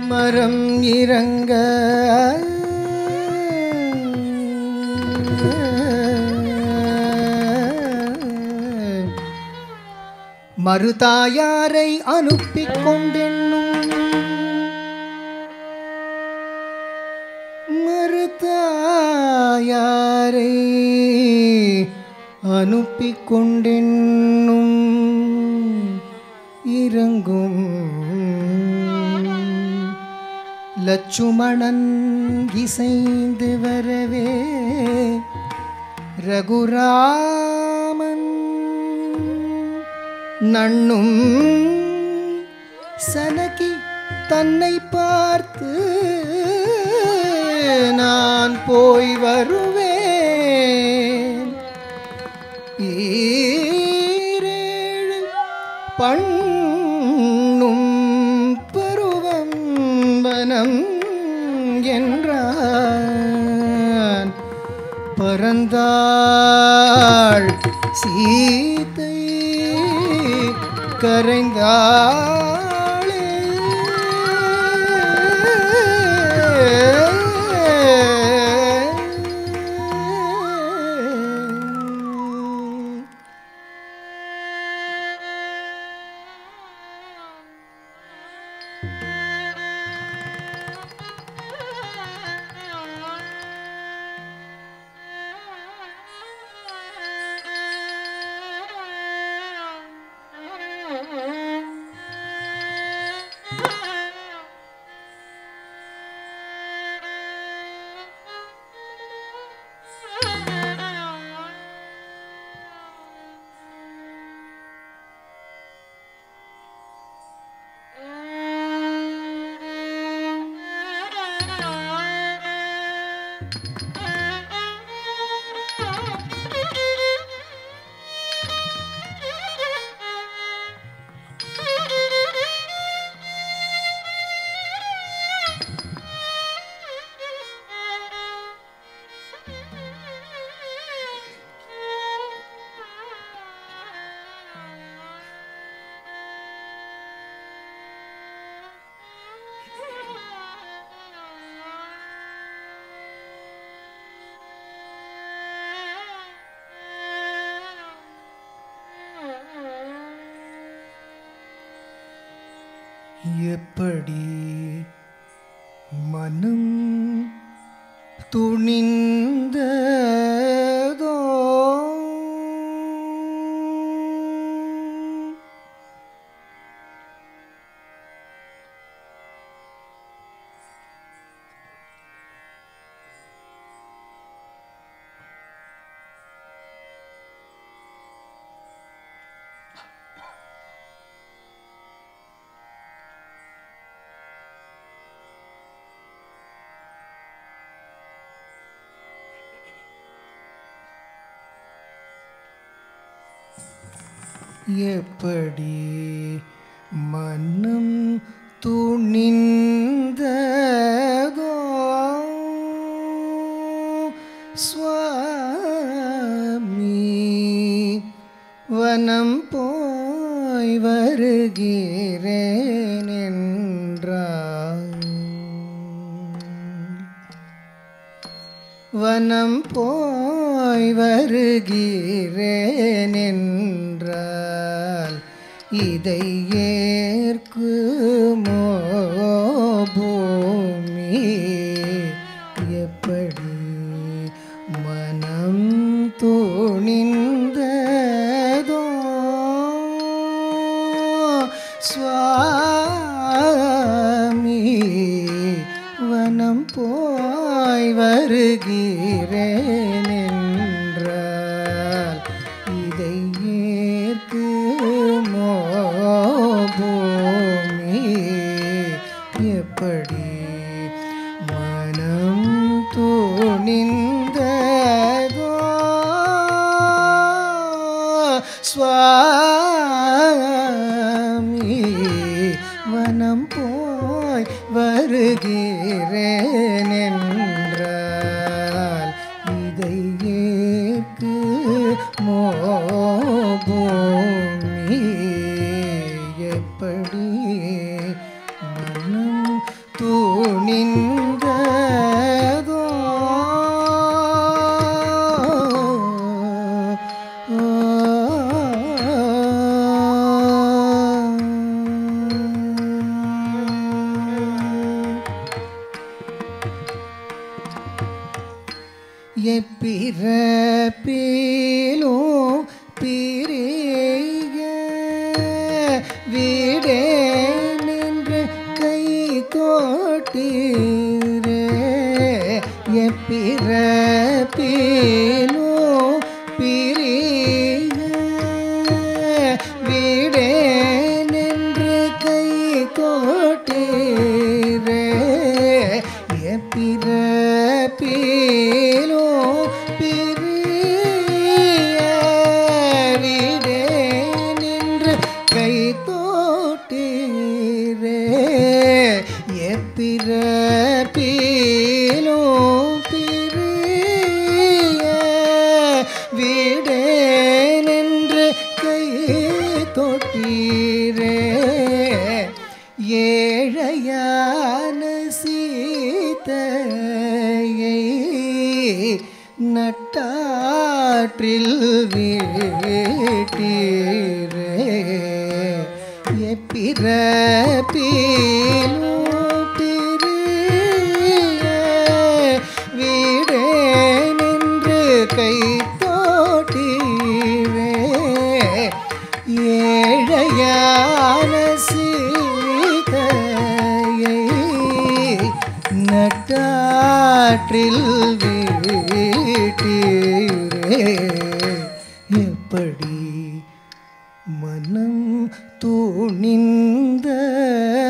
மரம் இறங்க மறுதாயாரை அனுப்பிக் கொண்டென்னும் மறுதாயாரை அனுப்பிக் கொண்டென்னும் இறங்கும் லட்சுமணன் இசைந்து வரவே ரகுராமன் நண்ணும் சனகி தன்னை பார்த்து நான் போய் வருவேன் ஈரேழு பண்ணும் பருவம் வனம் என்றான் பறந்தாள் சீதை கரைந்தாளே எப்படி மனம் துணிந்ததோ எப்படி மனம் துணிந்ததோ சுவாமி வனம் போய் வருகிறேன் என்றார் வனம் போய் வருகிறேன் என்றால் இதை ஏற்குமோ பூமி எப்படி மனம் துணிந்ததோ சுவாமி வனம் போய் வருகிறேன் என்றால் இதை ஏற்குமோ பூமி எப்படி மனம் துணிந்ததோ சுவாமி வனம் போய் வருகிறேன் என்றால் இதை ஏற்கு மோபூமி எப்படி மனம் எப்பிறப்பிலும் பிரிய வீடே நின்று கை கோட்டீரே எப்பிறப்பிலும் பிரிய வீடே நின்று கை கோட்டீரே எப்பிறப்பிலோ பிரிய வீடே நின்று கை தோட்டீரே எப்பிறப்பிலோ பிரிய வீடே நின்று கை தொட்டீரே ஏழையான சீதையை நட்டாற்றில் வீட்டீரே எப்பிறப்பிலும் பிரிய வீடே நின்று கை தோட்டீரே ஏழையான சீதையை நட்டாற்றில் வீட்டீரே எப்படி மனம் துணிந்த